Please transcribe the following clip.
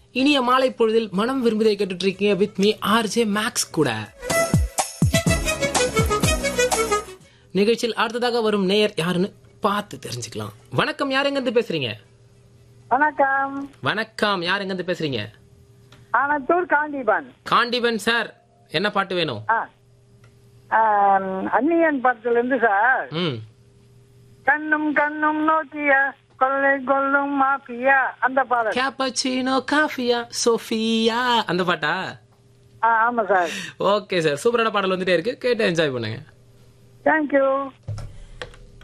இனிய மாலை பொழுதில் மனம் விரும்புதை கேட்டுட்டு இருக்கீங்க வித் மீ ஆர்ஜே மேக்ஸ் கூட நிகழ்ச்சியில் அடுத்ததாக வரும் நேயர் யாருன்னு பார்த்து தெரிஞ்சுக்கலாம் வணக்கம் யார் எங்கிருந்து பேசுறீங்க வணக்கம் வணக்கம் யார் எங்கிருந்து பேசுறீங்க ஆனத்தூர் காந்திபன் காண்டிபன் சார் என்ன பாட்டு வேணும் ஆ. ஆம், அந்நியன் படத்துல இருந்து சார் ம் கண்ணும் கண்ணும் நோக்கிய கொள்ளை கொல்லும் மாஃபியா அந்த பாடல் கேப்பச்சினோ காஃபியா சோஃபியா அந்த பாட்டா ஆ, ஆமா சார் ஓகே சார் சூப்பரான பாடல் வந்துட்டே இருக்கு கேட்டு என்ஜாய் பண்ணுங்க தேங்க்யூ